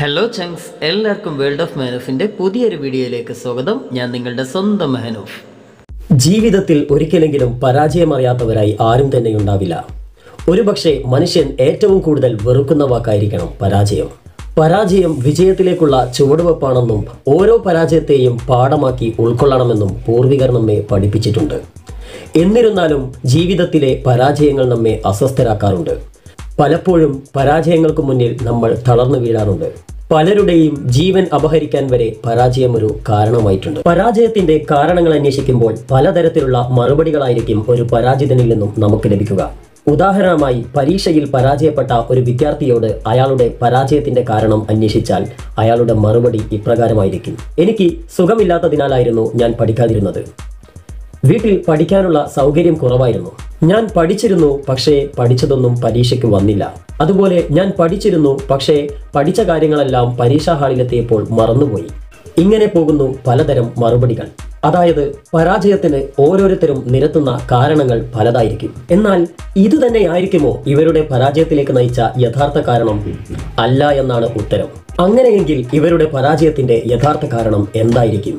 hello ചങ്സ് എല്ലാവർക്കും world of മെഹനൂഫിൻ്റെ പുതിയൊരു വീഡിയോയിലേക്ക് സ്വാഗതം ഞാൻ നിങ്ങളുടെ സ്വന്തം മെഹനൂഫ് ജീവിതത്തിൽ ഒരിക്കലെങ്കിലും പരാജയമറിയാത്തവരായി ആരും തന്നെ ഉണ്ടാവില്ല ഒരുപക്ഷെ മനുഷ്യൻ ഏറ്റവും കൂടുതൽ വെറുക്കുന്ന വാക്കായിരിക്കണം പരാജയം പരാജയം വിജയത്തിലേക്കുള്ള ചുവടുവെപ്പാണെന്നും ഓരോ പരാജയത്തെയും പാഠമാക്കി ഉൾക്കൊള്ളണമെന്നും പൂർവികർ നമ്മെ പഠിപ്പിച്ചിട്ടുണ്ട് എന്നിരുന്നാലും ജീവിതത്തിലെ പരാജയങ്ങൾ നമ്മെ അസ്വസ്ഥരാക്കാറുണ്ട് പലപ്പോഴും പരാജയങ്ങൾക്ക് മുന്നിൽ നമ്മൾ തളർന്നു വീഴാറുണ്ട് പലരുടെയും ജീവൻ അപഹരിക്കാൻ വരെ പരാജയം ഒരു കാരണമായിട്ടുണ്ട് പരാജയത്തിന്റെ കാരണങ്ങൾ അന്വേഷിക്കുമ്പോൾ പലതരത്തിലുള്ള മറുപടികളായിരിക്കും ഒരു പരാജിതനിൽ നിന്നും നമുക്ക് ലഭിക്കുക ഉദാഹരണമായി പരീക്ഷയിൽ പരാജയപ്പെട്ട ഒരു വിദ്യാർത്ഥിയോട് അയാളുടെ പരാജയത്തിന്റെ കാരണം അന്വേഷിച്ചാൽ അയാളുടെ മറുപടി ഇപ്രകാരമായിരിക്കും എനിക്ക് സുഖമില്ലാത്തതിനാലായിരുന്നു ഞാൻ പഠിക്കാതിരുന്നത് വീട്ടിൽ പഠിക്കാനുള്ള സൗകര്യം കുറവായിരുന്നു ഞാൻ പഠിച്ചിരുന്നു പക്ഷേ പഠിച്ചതൊന്നും പരീക്ഷയ്ക്ക് വന്നില്ല അതുപോലെ ഞാൻ പഠിച്ചിരുന്നു പക്ഷേ പഠിച്ച കാര്യങ്ങളെല്ലാം പരീക്ഷാ ഹാളിലെത്തിയപ്പോൾ മറന്നുപോയി ഇങ്ങനെ പോകുന്നു പലതരം മറുപടികൾ അതായത് പരാജയത്തിന് ഓരോരുത്തരും നിരത്തുന്ന കാരണങ്ങൾ പലതായിരിക്കും എന്നാൽ ഇത് തന്നെയായിരിക്കുമോ ഇവരുടെ പരാജയത്തിലേക്ക് നയിച്ച യഥാർത്ഥ കാരണം അല്ല എന്നാണ് ഉത്തരം അങ്ങനെയെങ്കിൽ ഇവരുടെ പരാജയത്തിന്റെ യഥാർത്ഥ കാരണം എന്തായിരിക്കും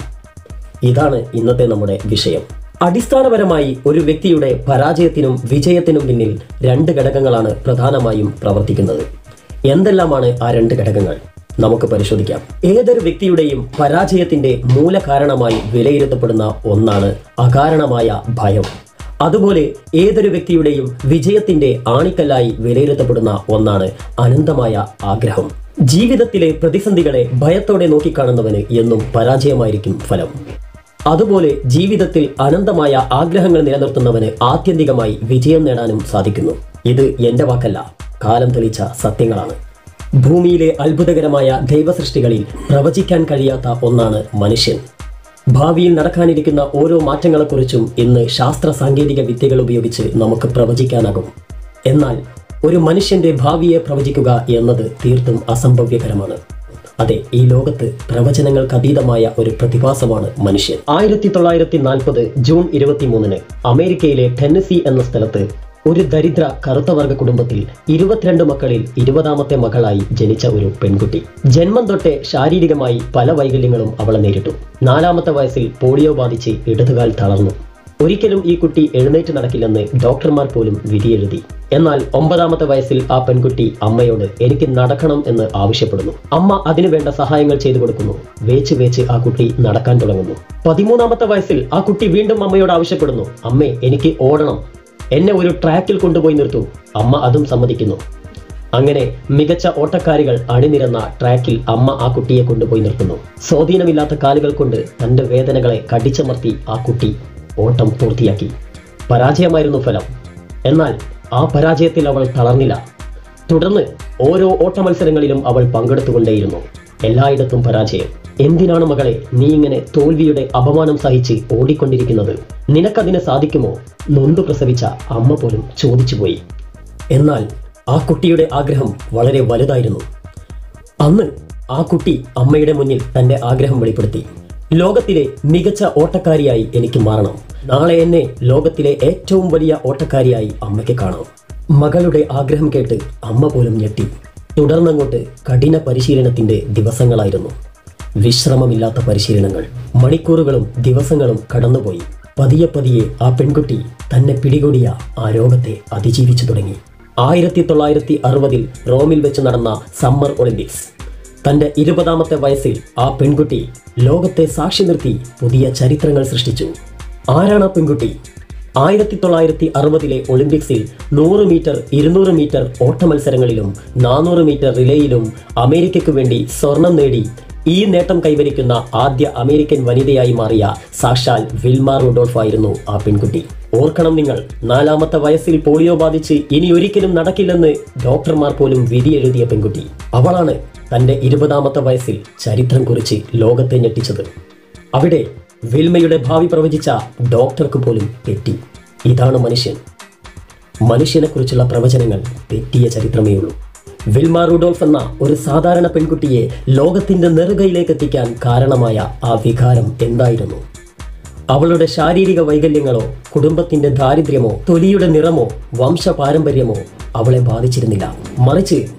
ഇതാണ് ഇന്നത്തെ നമ്മുടെ വിഷയം അടിസ്ഥാനപരമായി ഒരു വ്യക്തിയുടെ പരാജയത്തിനും വിജയത്തിനും പിന്നിൽ രണ്ട് ഘടകങ്ങളാണ് പ്രധാനമായും പ്രവർത്തിക്കുന്നത് എന്തെല്ലാമാണ് ആ രണ്ട് ഘടകങ്ങൾ നമുക്ക് പരിശോധിക്കാം ഏതൊരു വ്യക്തിയുടെയും പരാജയത്തിന്റെ മൂലകാരണമായി വിലയിരുത്തപ്പെടുന്ന ഒന്നാണ് അകാരണമായ ഭയം അതുപോലെ ഏതൊരു വ്യക്തിയുടെയും വിജയത്തിന്റെ ആണിക്കല്ലായി വിലയിരുത്തപ്പെടുന്ന ഒന്നാണ് അനന്തമായ ആഗ്രഹം ജീവിതത്തിലെ പ്രതിസന്ധികളെ ഭയത്തോടെ നോക്കിക്കാണുന്നവന് എന്നും പരാജയമായിരിക്കും ഫലം അതുപോലെ ജീവിതത്തിൽ അനന്തമായ ആഗ്രഹങ്ങൾ നിലനിർത്തുന്നവന് ആത്യന്തികമായി വിജയം നേടാനും സാധിക്കുന്നു ഇത് എന്റെ വാക്കല്ല കാലം തെളിച്ച സത്യങ്ങളാണ് ഭൂമിയിലെ അത്ഭുതകരമായ ദൈവസൃഷ്ടികളിൽ പ്രവചിക്കാൻ കഴിയാത്ത ഒന്നാണ് മനുഷ്യൻ ഭാവിയിൽ നടക്കാനിരിക്കുന്ന ഓരോ മാറ്റങ്ങളെക്കുറിച്ചും ഇന്ന് ശാസ്ത്ര സാങ്കേതിക വിദ്യകൾ ഉപയോഗിച്ച് നമുക്ക് പ്രവചിക്കാനാകും എന്നാൽ ഒരു മനുഷ്യന്റെ ഭാവിയെ പ്രവചിക്കുക എന്നത് തീർത്തും അസംഭവ്യകരമാണ് അതെ ഈ ലോകത്ത് പ്രവചനങ്ങൾക്ക് അതീതമായ ഒരു പ്രതിഭാസമാണ് മനുഷ്യൻ ആയിരത്തി തൊള്ളായിരത്തി നാൽപ്പത് ജൂൺ ഇരുപത്തിമൂന്നിന് അമേരിക്കയിലെ ടെന്നസി എന്ന സ്ഥലത്ത് ഒരു ദരിദ്ര കറുത്ത വർഗ കുടുംബത്തിൽ ഇരുപത്തിരണ്ട് മക്കളിൽ ഇരുപതാമത്തെ മകളായി ജനിച്ച ഒരു പെൺകുട്ടി ജന്മം തൊട്ടേ ശാരീരികമായി പല വൈകല്യങ്ങളും അവളെ നേരിട്ടു നാലാമത്തെ വയസ്സിൽ പോളിയോ ബാധിച്ച് ഇടതുകാൽ തളർന്നു ഒരിക്കലും ഈ കുട്ടി എഴുന്നേറ്റ് നടക്കില്ലെന്ന് ഡോക്ടർമാർ പോലും വിധിയെഴുതി എന്നാൽ ഒമ്പതാമത്തെ വയസ്സിൽ ആ പെൺകുട്ടി അമ്മയോട് എനിക്ക് നടക്കണം എന്ന് ആവശ്യപ്പെടുന്നു അമ്മ അതിനു വേണ്ട സഹായങ്ങൾ ചെയ്തു കൊടുക്കുന്നു വേച്ച് വേച്ച് ആ കുട്ടി നടക്കാൻ തുടങ്ങുന്നു പതിമൂന്നാമത്തെ വയസ്സിൽ ആ കുട്ടി വീണ്ടും അമ്മയോട് ആവശ്യപ്പെടുന്നു അമ്മേ എനിക്ക് ഓടണം എന്നെ ഒരു ട്രാക്കിൽ കൊണ്ടുപോയി നിർത്തൂ അമ്മ അതും സമ്മതിക്കുന്നു അങ്ങനെ മികച്ച ഓട്ടക്കാരികൾ അണിനിരന്ന ട്രാക്കിൽ അമ്മ ആ കുട്ടിയെ കൊണ്ടുപോയി നിർത്തുന്നു സ്വാധീനമില്ലാത്ത കാലുകൾ കൊണ്ട് തന്റെ വേദനകളെ കടിച്ചമർത്തി ആ കുട്ടി ഓട്ടം പൂർത്തിയാക്കി പരാജയമായിരുന്നു ഫലം എന്നാൽ ആ പരാജയത്തിൽ അവൾ തളർന്നില്ല തുടർന്ന് ഓരോ ഓട്ട മത്സരങ്ങളിലും അവൾ പങ്കെടുത്തുകൊണ്ടേയിരുന്നു എല്ലായിടത്തും പരാജയം എന്തിനാണ് മകളെ നീ ഇങ്ങനെ തോൽവിയുടെ അപമാനം സഹിച്ച് ഓടിക്കൊണ്ടിരിക്കുന്നത് നിനക്കതിന് സാധിക്കുമോ നൊന്തു പ്രസവിച്ച അമ്മ പോലും ചോദിച്ചുപോയി എന്നാൽ ആ കുട്ടിയുടെ ആഗ്രഹം വളരെ വലുതായിരുന്നു അന്ന് ആ കുട്ടി അമ്മയുടെ മുന്നിൽ തന്റെ ആഗ്രഹം വെളിപ്പെടുത്തി ലോകത്തിലെ മികച്ച ഓട്ടക്കാരിയായി എനിക്ക് മാറണം നാളെ എന്നെ ലോകത്തിലെ ഏറ്റവും വലിയ ഓട്ടക്കാരിയായി അമ്മയ്ക്ക് കാണാം മകളുടെ ആഗ്രഹം കേട്ട് അമ്മ പോലും ഞെട്ടി തുടർന്നങ്ങോട്ട് കഠിന പരിശീലനത്തിന്റെ ദിവസങ്ങളായിരുന്നു വിശ്രമമില്ലാത്ത പരിശീലനങ്ങൾ മണിക്കൂറുകളും ദിവസങ്ങളും കടന്നുപോയി പതിയെ പതിയെ ആ പെൺകുട്ടി തന്നെ പിടികൂടിയ ആ രോഗത്തെ അതിജീവിച്ചു തുടങ്ങി ആയിരത്തി തൊള്ളായിരത്തി അറുപതിൽ റോമിൽ വെച്ച് നടന്ന സമ്മർ ഒളിമ്പിക്സ് തന്റെ ഇരുപതാമത്തെ വയസ്സിൽ ആ പെൺകുട്ടി ലോകത്തെ സാക്ഷി നിർത്തി പുതിയ ചരിത്രങ്ങൾ സൃഷ്ടിച്ചു ആരാണ് ആ പെൺകുട്ടി ആയിരത്തി തൊള്ളായിരത്തി അറുപതിലെ ഒളിമ്പിക്സിൽ നൂറ് മീറ്റർ ഇരുന്നൂറ് മീറ്റർ ഓട്ട മത്സരങ്ങളിലും നാനൂറ് മീറ്റർ റിലേയിലും അമേരിക്കയ്ക്ക് വേണ്ടി സ്വർണം നേടി ഈ നേട്ടം കൈവരിക്കുന്ന ആദ്യ അമേരിക്കൻ വനിതയായി മാറിയ സാക്ഷാൽ വിൽമ റുഡോൾഫ് ആയിരുന്നു ആ പെൺകുട്ടി ഓർക്കണം നിങ്ങൾ നാലാമത്തെ വയസ്സിൽ പോളിയോ ബാധിച്ച് ഇനി ഒരിക്കലും നടക്കില്ലെന്ന് ഡോക്ടർമാർ പോലും വിധി എഴുതിയ പെൺകുട്ടി അവളാണ് തന്റെ ഇരുപതാമത്തെ വയസ്സിൽ ചരിത്രം കുറിച്ച് ലോകത്തെ ഞെട്ടിച്ചത് അവിടെ വിൽമയുടെ ഭാവി പ്രവചിച്ച ഡോക്ടർക്ക് പോലും തെറ്റി ഇതാണ് മനുഷ്യൻ മനുഷ്യനെക്കുറിച്ചുള്ള പ്രവചനങ്ങൾ തെറ്റിയ ചരിത്രമേ ഉള്ളൂ വിൽമ റുഡോൾഫ് എന്ന ഒരു സാധാരണ പെൺകുട്ടിയെ ലോകത്തിന്റെ നെറുകയിലേക്ക് എത്തിക്കാൻ കാരണമായ ആ വികാരം എന്തായിരുന്നു അവളുടെ ശാരീരിക വൈകല്യങ്ങളോ കുടുംബത്തിന്റെ ദാരിദ്ര്യമോ തൊലിയുടെ നിറമോ വംശ പാരമ്പര്യമോ അവളെ ബാധിച്ചിരുന്നില്ല മറിച്ച്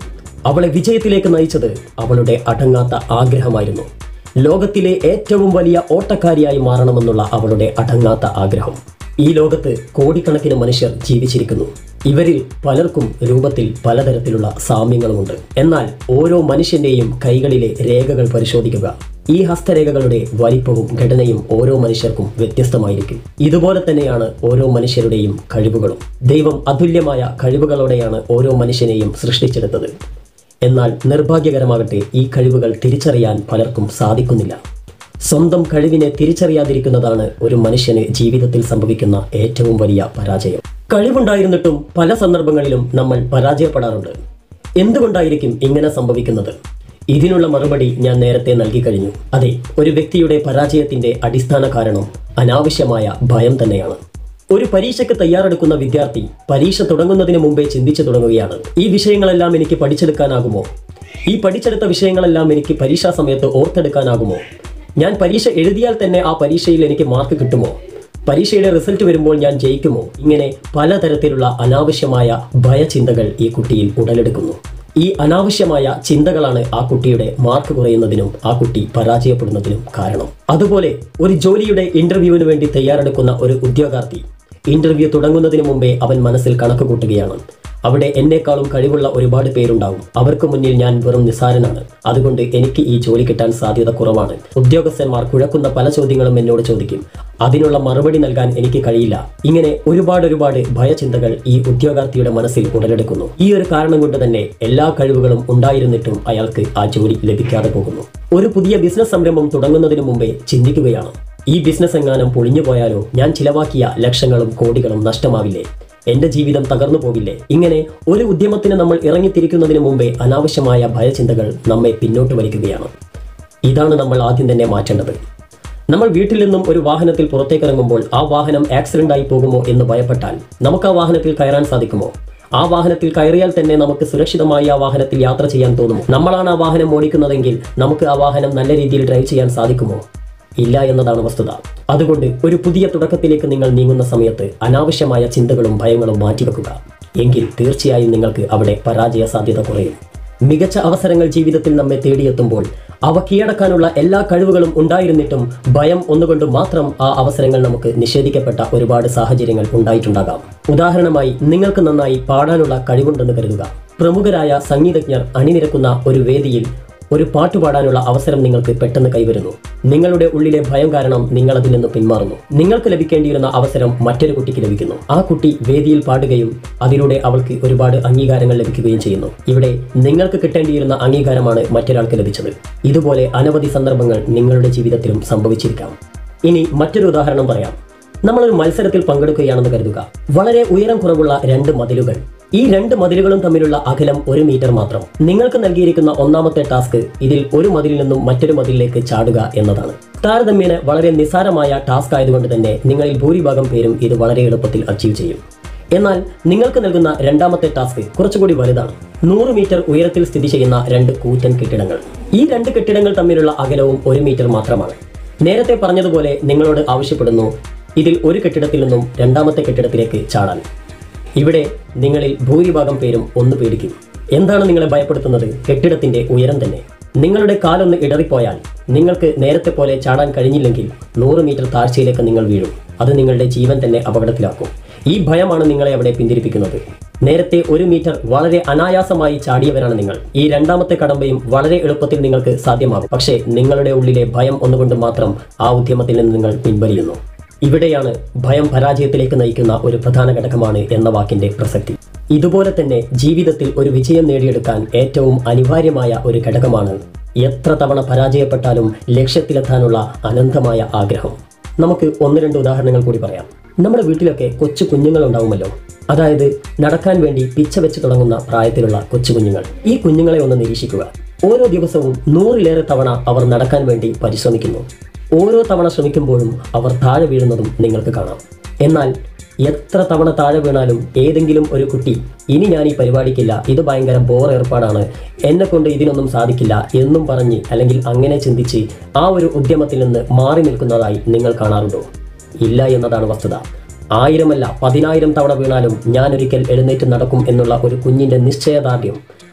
അവളെ വിജയത്തിലേക്ക് നയിച്ചത് അവളുടെ അടങ്ങാത്ത ആഗ്രഹമായിരുന്നു ലോകത്തിലെ ഏറ്റവും വലിയ ഓട്ടക്കാരിയായി മാറണമെന്നുള്ള അവളുടെ അടങ്ങാത്ത ആഗ്രഹം ഈ ലോകത്ത് കോടിക്കണക്കിന് മനുഷ്യർ ജീവിച്ചിരിക്കുന്നു ഇവരിൽ പലർക്കും രൂപത്തിൽ പലതരത്തിലുള്ള സാമ്യങ്ങളുമുണ്ട് എന്നാൽ ഓരോ മനുഷ്യന്റെയും കൈകളിലെ രേഖകൾ പരിശോധിക്കുക ഈ ഹസ്തരേഖകളുടെ വലിപ്പവും ഘടനയും ഓരോ മനുഷ്യർക്കും വ്യത്യസ്തമായിരിക്കും ഇതുപോലെ തന്നെയാണ് ഓരോ മനുഷ്യരുടെയും കഴിവുകളും ദൈവം അതുല്യമായ കഴിവുകളോടെയാണ് ഓരോ മനുഷ്യനെയും സൃഷ്ടിച്ചെടുത്തത് എന്നാൽ നിർഭാഗ്യകരമാകട്ടെ ഈ കഴിവുകൾ തിരിച്ചറിയാൻ പലർക്കും സാധിക്കുന്നില്ല സ്വന്തം കഴിവിനെ തിരിച്ചറിയാതിരിക്കുന്നതാണ് ഒരു മനുഷ്യന് ജീവിതത്തിൽ സംഭവിക്കുന്ന ഏറ്റവും വലിയ പരാജയം കഴിവുണ്ടായിരുന്നിട്ടും പല സന്ദർഭങ്ങളിലും നമ്മൾ പരാജയപ്പെടാറുണ്ട് എന്തുകൊണ്ടായിരിക്കും ഇങ്ങനെ സംഭവിക്കുന്നത് ഇതിനുള്ള മറുപടി ഞാൻ നേരത്തെ നൽകി കഴിഞ്ഞു അതെ ഒരു വ്യക്തിയുടെ പരാജയത്തിന്റെ അടിസ്ഥാന കാരണം അനാവശ്യമായ ഭയം തന്നെയാണ് ഒരു പരീക്ഷയ്ക്ക് തയ്യാറെടുക്കുന്ന വിദ്യാർത്ഥി പരീക്ഷ തുടങ്ങുന്നതിന് മുമ്പേ ചിന്തിച്ചു തുടങ്ങുകയാണ് ഈ വിഷയങ്ങളെല്ലാം എനിക്ക് പഠിച്ചെടുക്കാനാകുമോ ഈ പഠിച്ചെടുത്ത വിഷയങ്ങളെല്ലാം എനിക്ക് പരീക്ഷാ സമയത്ത് ഓർത്തെടുക്കാനാകുമോ ഞാൻ പരീക്ഷ എഴുതിയാൽ തന്നെ ആ പരീക്ഷയിൽ എനിക്ക് മാർക്ക് കിട്ടുമോ പരീക്ഷയുടെ റിസൾട്ട് വരുമ്പോൾ ഞാൻ ജയിക്കുമോ ഇങ്ങനെ പലതരത്തിലുള്ള അനാവശ്യമായ ഭയചിന്തകൾ ഈ കുട്ടിയിൽ ഉടലെടുക്കുന്നു ഈ അനാവശ്യമായ ചിന്തകളാണ് ആ കുട്ടിയുടെ മാർക്ക് കുറയുന്നതിനും ആ കുട്ടി പരാജയപ്പെടുന്നതിനും കാരണം അതുപോലെ ഒരു ജോലിയുടെ ഇന്റർവ്യൂവിന് വേണ്ടി തയ്യാറെടുക്കുന്ന ഒരു ഉദ്യോഗാർത്ഥി ഇന്റർവ്യൂ തുടങ്ങുന്നതിന് മുമ്പേ അവൻ മനസ്സിൽ കണക്ക് കൂട്ടുകയാണ് അവിടെ എന്നെക്കാളും കഴിവുള്ള ഒരുപാട് പേരുണ്ടാവും അവർക്ക് മുന്നിൽ ഞാൻ വെറും നിസ്സാരനാണ് അതുകൊണ്ട് എനിക്ക് ഈ ജോലി കിട്ടാൻ സാധ്യത കുറവാണ് ഉദ്യോഗസ്ഥന്മാർ കുഴക്കുന്ന പല ചോദ്യങ്ങളും എന്നോട് ചോദിക്കും അതിനുള്ള മറുപടി നൽകാൻ എനിക്ക് കഴിയില്ല ഇങ്ങനെ ഒരുപാട് ഒരുപാട് ഭയചിന്തകൾ ഈ ഉദ്യോഗാർത്ഥിയുടെ മനസ്സിൽ ഉടലെടുക്കുന്നു ഈ ഒരു കാരണം കൊണ്ട് തന്നെ എല്ലാ കഴിവുകളും ഉണ്ടായിരുന്നിട്ടും അയാൾക്ക് ആ ജോലി ലഭിക്കാതെ പോകുന്നു ഒരു പുതിയ ബിസിനസ് സംരംഭം തുടങ്ങുന്നതിന് മുമ്പേ ചിന്തിക്കുകയാണ് ഈ ബിസിനസ് എങ്ങാനും പൊളിഞ്ഞു പോയാലോ ഞാൻ ചിലവാക്കിയ ലക്ഷങ്ങളും കോടികളും നഷ്ടമാവില്ലേ എന്റെ ജീവിതം തകർന്നു പോവില്ലേ ഇങ്ങനെ ഒരു ഉദ്യമത്തിന് നമ്മൾ ഇറങ്ങിത്തിരിക്കുന്നതിന് മുമ്പേ അനാവശ്യമായ ഭയചിന്തകൾ നമ്മെ പിന്നോട്ട് വലിക്കുകയാണ് ഇതാണ് നമ്മൾ ആദ്യം തന്നെ മാറ്റേണ്ടത് നമ്മൾ വീട്ടിൽ നിന്നും ഒരു വാഹനത്തിൽ പുറത്തേക്ക് ഇറങ്ങുമ്പോൾ ആ വാഹനം ആക്സിഡന്റ് ആയി പോകുമോ എന്ന് ഭയപ്പെട്ടാൽ നമുക്ക് ആ വാഹനത്തിൽ കയറാൻ സാധിക്കുമോ ആ വാഹനത്തിൽ കയറിയാൽ തന്നെ നമുക്ക് സുരക്ഷിതമായി ആ വാഹനത്തിൽ യാത്ര ചെയ്യാൻ തോന്നുമോ നമ്മളാണ് ആ വാഹനം ഓടിക്കുന്നതെങ്കിൽ നമുക്ക് ആ വാഹനം നല്ല രീതിയിൽ ഡ്രൈവ് ചെയ്യാൻ സാധിക്കുമോ ഇല്ല എന്നതാണ് വസ്തുത അതുകൊണ്ട് ഒരു പുതിയ തുടക്കത്തിലേക്ക് നിങ്ങൾ നീങ്ങുന്ന സമയത്ത് അനാവശ്യമായ ചിന്തകളും ഭയങ്ങളും മാറ്റിവെക്കുക എങ്കിൽ തീർച്ചയായും നിങ്ങൾക്ക് അവിടെ പരാജയ സാധ്യത കുറയും മികച്ച അവസരങ്ങൾ ജീവിതത്തിൽ നമ്മെ തേടിയെത്തുമ്പോൾ അവ കീഴടക്കാനുള്ള എല്ലാ കഴിവുകളും ഉണ്ടായിരുന്നിട്ടും ഭയം ഒന്നുകൊണ്ട് മാത്രം ആ അവസരങ്ങൾ നമുക്ക് നിഷേധിക്കപ്പെട്ട ഒരുപാട് സാഹചര്യങ്ങൾ ഉണ്ടായിട്ടുണ്ടാകാം ഉദാഹരണമായി നിങ്ങൾക്ക് നന്നായി പാടാനുള്ള കഴിവുണ്ടെന്ന് കരുതുക പ്രമുഖരായ സംഗീതജ്ഞർ അണിനിരക്കുന്ന ഒരു വേദിയിൽ ഒരു പാട്ട് പാടാനുള്ള അവസരം നിങ്ങൾക്ക് പെട്ടെന്ന് കൈവരുന്നു നിങ്ങളുടെ ഉള്ളിലെ ഭയം കാരണം നിങ്ങൾ അതിൽ നിന്ന് പിന്മാറുന്നു നിങ്ങൾക്ക് ലഭിക്കേണ്ടിയിരുന്ന അവസരം മറ്റൊരു കുട്ടിക്ക് ലഭിക്കുന്നു ആ കുട്ടി വേദിയിൽ പാടുകയും അതിലൂടെ അവൾക്ക് ഒരുപാട് അംഗീകാരങ്ങൾ ലഭിക്കുകയും ചെയ്യുന്നു ഇവിടെ നിങ്ങൾക്ക് കിട്ടേണ്ടിയിരുന്ന അംഗീകാരമാണ് മറ്റൊരാൾക്ക് ലഭിച്ചത് ഇതുപോലെ അനവധി സന്ദർഭങ്ങൾ നിങ്ങളുടെ ജീവിതത്തിലും സംഭവിച്ചിരിക്കാം ഇനി മറ്റൊരു ഉദാഹരണം പറയാം നമ്മളൊരു മത്സരത്തിൽ പങ്കെടുക്കുകയാണെന്ന് കരുതുക വളരെ ഉയരം കുറവുള്ള രണ്ട് മതിലുകൾ ഈ രണ്ട് മതിലുകളും തമ്മിലുള്ള അകലം ഒരു മീറ്റർ മാത്രം നിങ്ങൾക്ക് നൽകിയിരിക്കുന്ന ഒന്നാമത്തെ ടാസ്ക് ഇതിൽ ഒരു മതിലിൽ നിന്നും മറ്റൊരു മതിലിലേക്ക് ചാടുക എന്നതാണ് താരതമ്യേന വളരെ നിസ്സാരമായ ടാസ്ക് ആയതുകൊണ്ട് തന്നെ നിങ്ങളിൽ ഭൂരിഭാഗം പേരും ഇത് വളരെ എളുപ്പത്തിൽ അച്ചീവ് ചെയ്യും എന്നാൽ നിങ്ങൾക്ക് നൽകുന്ന രണ്ടാമത്തെ ടാസ്ക് കുറച്ചുകൂടി വലുതാണ് നൂറ് മീറ്റർ ഉയരത്തിൽ സ്ഥിതി ചെയ്യുന്ന രണ്ട് കൂറ്റൻ കെട്ടിടങ്ങൾ ഈ രണ്ട് കെട്ടിടങ്ങൾ തമ്മിലുള്ള അകലവും ഒരു മീറ്റർ മാത്രമാണ് നേരത്തെ പറഞ്ഞതുപോലെ നിങ്ങളോട് ആവശ്യപ്പെടുന്നു ഇതിൽ ഒരു കെട്ടിടത്തിൽ നിന്നും രണ്ടാമത്തെ കെട്ടിടത്തിലേക്ക് ചാടാൻ ഇവിടെ നിങ്ങളിൽ ഭൂരിഭാഗം പേരും ഒന്ന് പേടിക്കും എന്താണ് നിങ്ങളെ ഭയപ്പെടുത്തുന്നത് കെട്ടിടത്തിന്റെ ഉയരം തന്നെ നിങ്ങളുടെ കാലൊന്ന് ഇടറിപ്പോയാൽ നിങ്ങൾക്ക് നേരത്തെ പോലെ ചാടാൻ കഴിഞ്ഞില്ലെങ്കിൽ നൂറ് മീറ്റർ താഴ്ചയിലേക്ക് നിങ്ങൾ വീഴും അത് നിങ്ങളുടെ ജീവൻ തന്നെ അപകടത്തിലാക്കും ഈ ഭയമാണ് നിങ്ങളെ അവിടെ പിന്തിരിപ്പിക്കുന്നത് നേരത്തെ ഒരു മീറ്റർ വളരെ അനായാസമായി ചാടിയവരാണ് നിങ്ങൾ ഈ രണ്ടാമത്തെ കടമ്പയും വളരെ എളുപ്പത്തിൽ നിങ്ങൾക്ക് സാധ്യമാകും പക്ഷേ നിങ്ങളുടെ ഉള്ളിലെ ഭയം ഒന്നുകൊണ്ട് മാത്രം ആ ഉദ്യമത്തിൽ നിന്ന് നിങ്ങൾ പിൻവലിയുന്നു ഇവിടെയാണ് ഭയം പരാജയത്തിലേക്ക് നയിക്കുന്ന ഒരു പ്രധാന ഘടകമാണ് എന്ന വാക്കിന്റെ പ്രസക്തി ഇതുപോലെ തന്നെ ജീവിതത്തിൽ ഒരു വിജയം നേടിയെടുക്കാൻ ഏറ്റവും അനിവാര്യമായ ഒരു ഘടകമാണ് എത്ര തവണ പരാജയപ്പെട്ടാലും ലക്ഷ്യത്തിലെത്താനുള്ള അനന്തമായ ആഗ്രഹം നമുക്ക് ഒന്ന് രണ്ട് ഉദാഹരണങ്ങൾ കൂടി പറയാം നമ്മുടെ വീട്ടിലൊക്കെ കൊച്ചു കുഞ്ഞുങ്ങൾ ഉണ്ടാവുമല്ലോ അതായത് നടക്കാൻ വേണ്ടി പിച്ച വെച്ച് തുടങ്ങുന്ന പ്രായത്തിലുള്ള കൊച്ചു കുഞ്ഞുങ്ങൾ ഈ കുഞ്ഞുങ്ങളെ ഒന്ന് നിരീക്ഷിക്കുക ഓരോ ദിവസവും നൂറിലേറെ തവണ അവർ നടക്കാൻ വേണ്ടി പരിശ്രമിക്കുന്നു ഓരോ തവണ ശ്രമിക്കുമ്പോഴും അവർ താഴെ വീഴുന്നതും നിങ്ങൾക്ക് കാണാം എന്നാൽ എത്ര തവണ താഴെ വീണാലും ഏതെങ്കിലും ഒരു കുട്ടി ഇനി ഞാൻ ഈ പരിപാടിക്കില്ല ഇത് ഭയങ്കര ബോർ ഏർപ്പാടാണ് എന്നെ കൊണ്ട് ഇതിനൊന്നും സാധിക്കില്ല എന്നും പറഞ്ഞ് അല്ലെങ്കിൽ അങ്ങനെ ചിന്തിച്ച് ആ ഒരു ഉദ്യമത്തിൽ നിന്ന് മാറി നിൽക്കുന്നതായി നിങ്ങൾ കാണാറുണ്ടോ ഇല്ല എന്നതാണ് വസ്തുത ആയിരമല്ല പതിനായിരം തവണ വീണാലും ഞാൻ ഒരിക്കൽ എഴുന്നേറ്റ് നടക്കും എന്നുള്ള ഒരു കുഞ്ഞിന്റെ നിശ്ചയദാർഢ്യം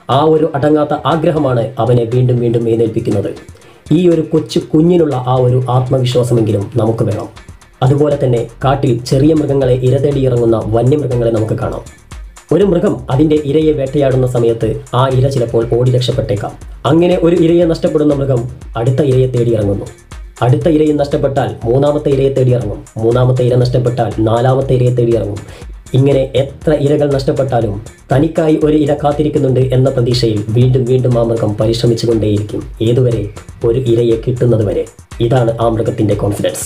ആ ഒരു അടങ്ങാത്ത ആഗ്രഹമാണ് അവനെ വീണ്ടും വീണ്ടും എഴുന്നേൽപ്പിക്കുന്നത് ഈ ഒരു കൊച്ചു കുഞ്ഞിനുള്ള ആ ഒരു ആത്മവിശ്വാസമെങ്കിലും നമുക്ക് വേണം അതുപോലെ തന്നെ കാട്ടിൽ ചെറിയ മൃഗങ്ങളെ ഇരതേടി ഇറങ്ങുന്ന വന്യമൃഗങ്ങളെ നമുക്ക് കാണാം ഒരു മൃഗം അതിന്റെ ഇരയെ വേട്ടയാടുന്ന സമയത്ത് ആ ഇര ചിലപ്പോൾ ഓടി രക്ഷപ്പെട്ടേക്കാം അങ്ങനെ ഒരു ഇരയെ നഷ്ടപ്പെടുന്ന മൃഗം അടുത്ത ഇരയെ തേടി ഇറങ്ങുന്നു അടുത്ത ഇരയും നഷ്ടപ്പെട്ടാൽ മൂന്നാമത്തെ ഇരയെ തേടി ഇറങ്ങും മൂന്നാമത്തെ ഇര നഷ്ടപ്പെട്ടാൽ നാലാമത്തെ ഇരയെ തേടി ഇറങ്ങും ഇങ്ങനെ എത്ര ഇരകൾ നഷ്ടപ്പെട്ടാലും തനിക്കായി ഒരു ഇര കാത്തിരിക്കുന്നുണ്ട് എന്ന പ്രതീക്ഷയിൽ വീണ്ടും വീണ്ടും ആ മൃഗം പരിശ്രമിച്ചുകൊണ്ടേയിരിക്കും ഏതുവരെ ഒരു ഇരയെ കിട്ടുന്നതുവരെ ഇതാണ് ആ മൃഗത്തിന്റെ കോൺഫിഡൻസ്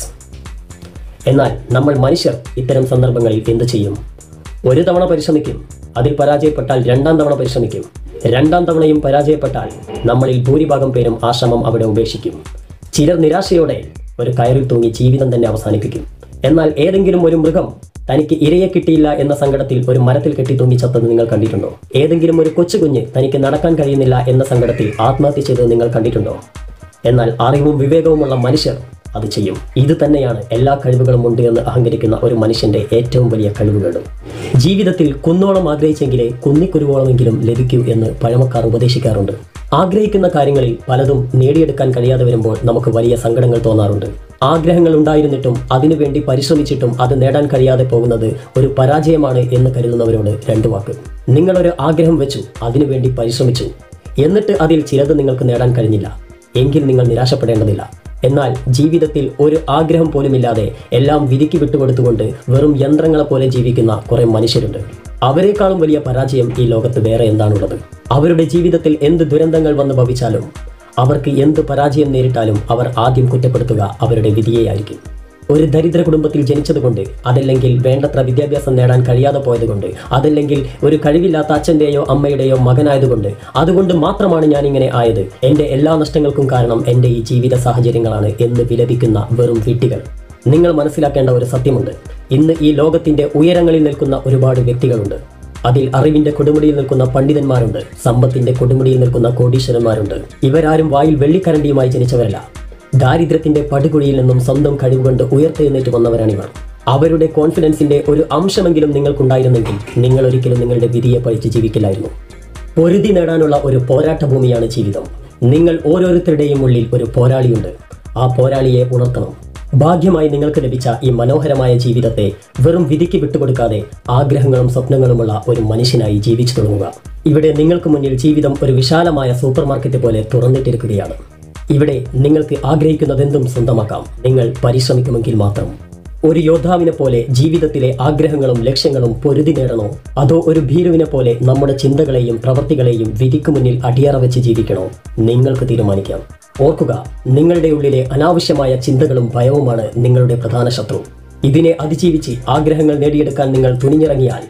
എന്നാൽ നമ്മൾ മനുഷ്യർ ഇത്തരം സന്ദർഭങ്ങളിൽ എന്ത് ചെയ്യും ഒരു തവണ പരിശ്രമിക്കും അതിൽ പരാജയപ്പെട്ടാൽ രണ്ടാം തവണ പരിശ്രമിക്കും രണ്ടാം തവണയും പരാജയപ്പെട്ടാൽ നമ്മളിൽ ഭൂരിഭാഗം പേരും ആ ശ്രമം അവിടെ ഉപേക്ഷിക്കും ചിലർ നിരാശയോടെ ഒരു കയറിൽ തൂങ്ങി ജീവിതം തന്നെ അവസാനിപ്പിക്കും എന്നാൽ ഏതെങ്കിലും ഒരു മൃഗം തനിക്ക് ഇരയെ കിട്ടിയില്ല എന്ന സങ്കടത്തിൽ ഒരു മരത്തിൽ കെട്ടി തൂങ്ങി ചത്തത് നിങ്ങൾ കണ്ടിട്ടുണ്ടോ ഏതെങ്കിലും ഒരു കൊച്ചു കുഞ്ഞ് തനിക്ക് നടക്കാൻ കഴിയുന്നില്ല എന്ന സങ്കടത്തിൽ ആത്മഹത്യ ചെയ്തത് നിങ്ങൾ കണ്ടിട്ടുണ്ടോ എന്നാൽ അറിവും വിവേകവുമുള്ള മനുഷ്യർ അത് ചെയ്യും ഇത് തന്നെയാണ് എല്ലാ കഴിവുകളും ഉണ്ട് എന്ന് അഹങ്കരിക്കുന്ന ഒരു മനുഷ്യന്റെ ഏറ്റവും വലിയ കഴിവുകളും ജീവിതത്തിൽ കുന്നോളം ആഗ്രഹിച്ചെങ്കിലേ കുന്നിക്കുരുവോളമെങ്കിലും ലഭിക്കൂ എന്ന് പഴമക്കാർ ഉപദേശിക്കാറുണ്ട് ആഗ്രഹിക്കുന്ന കാര്യങ്ങളിൽ പലതും നേടിയെടുക്കാൻ കഴിയാതെ വരുമ്പോൾ നമുക്ക് വലിയ സങ്കടങ്ങൾ തോന്നാറുണ്ട് ആഗ്രഹങ്ങൾ ഉണ്ടായിരുന്നിട്ടും അതിനുവേണ്ടി പരിശ്രമിച്ചിട്ടും അത് നേടാൻ കഴിയാതെ പോകുന്നത് ഒരു പരാജയമാണ് എന്ന് കരുതുന്നവരോട് രണ്ടു വാക്ക് നിങ്ങളൊരു ആഗ്രഹം വെച്ചു അതിനുവേണ്ടി പരിശ്രമിച്ചു എന്നിട്ട് അതിൽ ചിലത് നിങ്ങൾക്ക് നേടാൻ കഴിഞ്ഞില്ല എങ്കിൽ നിങ്ങൾ നിരാശപ്പെടേണ്ടതില്ല എന്നാൽ ജീവിതത്തിൽ ഒരു ആഗ്രഹം പോലുമില്ലാതെ എല്ലാം വിധിക്ക് വിട്ടുകൊടുത്തുകൊണ്ട് വെറും യന്ത്രങ്ങളെ പോലെ ജീവിക്കുന്ന കുറെ മനുഷ്യരുണ്ട് അവരെക്കാളും വലിയ പരാജയം ഈ ലോകത്ത് വേറെ എന്താണുള്ളത് അവരുടെ ജീവിതത്തിൽ എന്ത് ദുരന്തങ്ങൾ വന്ന് ഭവിച്ചാലും അവർക്ക് എന്ത് പരാജയം നേരിട്ടാലും അവർ ആദ്യം കുറ്റപ്പെടുത്തുക അവരുടെ വിധിയെയായിരിക്കും ഒരു ദരിദ്ര കുടുംബത്തിൽ ജനിച്ചതുകൊണ്ട് അതല്ലെങ്കിൽ വേണ്ടത്ര വിദ്യാഭ്യാസം നേടാൻ കഴിയാതെ പോയതുകൊണ്ട് അതല്ലെങ്കിൽ ഒരു കഴിവില്ലാത്ത അച്ഛൻ്റെയോ അമ്മയുടെയോ മകനായതുകൊണ്ട് അതുകൊണ്ട് മാത്രമാണ് ഞാൻ ഇങ്ങനെ ആയത് എൻ്റെ എല്ലാ നഷ്ടങ്ങൾക്കും കാരണം എൻ്റെ ഈ ജീവിത സാഹചര്യങ്ങളാണ് എന്ന് വിലപിക്കുന്ന വെറും വിട്ടികൾ നിങ്ങൾ മനസ്സിലാക്കേണ്ട ഒരു സത്യമുണ്ട് ഇന്ന് ഈ ലോകത്തിന്റെ ഉയരങ്ങളിൽ നിൽക്കുന്ന ഒരുപാട് വ്യക്തികളുണ്ട് അതിൽ അറിവിന്റെ കൊടുമുടിയിൽ നിൽക്കുന്ന പണ്ഡിതന്മാരുണ്ട് സമ്പത്തിന്റെ കൊടുമുടിയിൽ നിൽക്കുന്ന കോടീശ്വരന്മാരുണ്ട് ഇവരാരും വായിൽ വെള്ളിക്കരണ്ടിയുമായി ജനിച്ചവരല്ല ദാരിദ്ര്യത്തിന്റെ പടുകുഴിയിൽ നിന്നും സ്വന്തം കഴിവുകൊണ്ട് ഉയർത്തെഴുന്നേറ്റ് വന്നവരാണിവർ അവരുടെ കോൺഫിഡൻസിന്റെ ഒരു അംശമെങ്കിലും നിങ്ങൾക്കുണ്ടായിരുന്നെങ്കിൽ നിങ്ങൾ ഒരിക്കലും നിങ്ങളുടെ വിധിയെ പഴിച്ച് ജീവിക്കില്ലായിരുന്നു പൊരുതി നേടാനുള്ള ഒരു പോരാട്ട ഭൂമിയാണ് ജീവിതം നിങ്ങൾ ഓരോരുത്തരുടെയും ഉള്ളിൽ ഒരു പോരാളിയുണ്ട് ആ പോരാളിയെ ഉണർത്തണം ഭാഗ്യമായി നിങ്ങൾക്ക് ലഭിച്ച ഈ മനോഹരമായ ജീവിതത്തെ വെറും വിധിക്ക് വിട്ടുകൊടുക്കാതെ ആഗ്രഹങ്ങളും സ്വപ്നങ്ങളുമുള്ള ഒരു മനുഷ്യനായി ജീവിച്ചു തുടങ്ങുക ഇവിടെ നിങ്ങൾക്ക് മുന്നിൽ ജീവിതം ഒരു വിശാലമായ സൂപ്പർ മാർക്കറ്റ് പോലെ തുറന്നിട്ടിരിക്കുകയാണ് ഇവിടെ നിങ്ങൾക്ക് ആഗ്രഹിക്കുന്നതെന്തും സ്വന്തമാക്കാം നിങ്ങൾ പരിശ്രമിക്കുമെങ്കിൽ മാത്രം ഒരു യോദ്ധാവിനെ പോലെ ജീവിതത്തിലെ ആഗ്രഹങ്ങളും ലക്ഷ്യങ്ങളും പൊരുതി നേടണോ അതോ ഒരു ഭീരുവിനെ പോലെ നമ്മുടെ ചിന്തകളെയും പ്രവൃത്തികളെയും വിധിക്ക് മുന്നിൽ അടിയറ വെച്ച് ജീവിക്കണോ നിങ്ങൾക്ക് തീരുമാനിക്കാം ഓർക്കുക നിങ്ങളുടെ ഉള്ളിലെ അനാവശ്യമായ ചിന്തകളും ഭയവുമാണ് നിങ്ങളുടെ പ്രധാന ശത്രു ഇതിനെ അതിജീവിച്ച് ആഗ്രഹങ്ങൾ നേടിയെടുക്കാൻ നിങ്ങൾ തുനിഞ്ഞിറങ്ങിയാൽ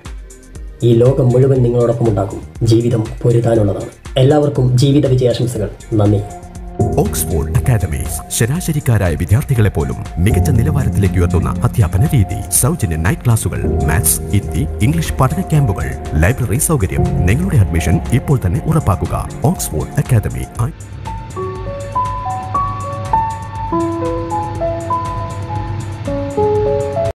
ഈ ലോകം മുഴുവൻ നിങ്ങളോടൊപ്പം ഉണ്ടാകും ജീവിതം പൊരുതാനുള്ളതാണ് എല്ലാവർക്കും ജീവിത വിജയാശംസകൾ നന്ദി ഓക്സ്ഫോർഡ് അക്കാദമി ശരാശരിക്കാരായ വിദ്യാർത്ഥികളെ പോലും മികച്ച നിലവാരത്തിലേക്ക് ഉയർത്തുന്ന അധ്യാപന രീതി സൗജന്യ നൈറ്റ് ക്ലാസുകൾ മാത്സ് ഹിന്ദി ഇംഗ്ലീഷ് പഠന ക്യാമ്പുകൾ ലൈബ്രറി സൗകര്യം നിങ്ങളുടെ അഡ്മിഷൻ ഇപ്പോൾ തന്നെ ഉറപ്പാക്കുക ഓക്സ്ഫോർഡ് അക്കാദമി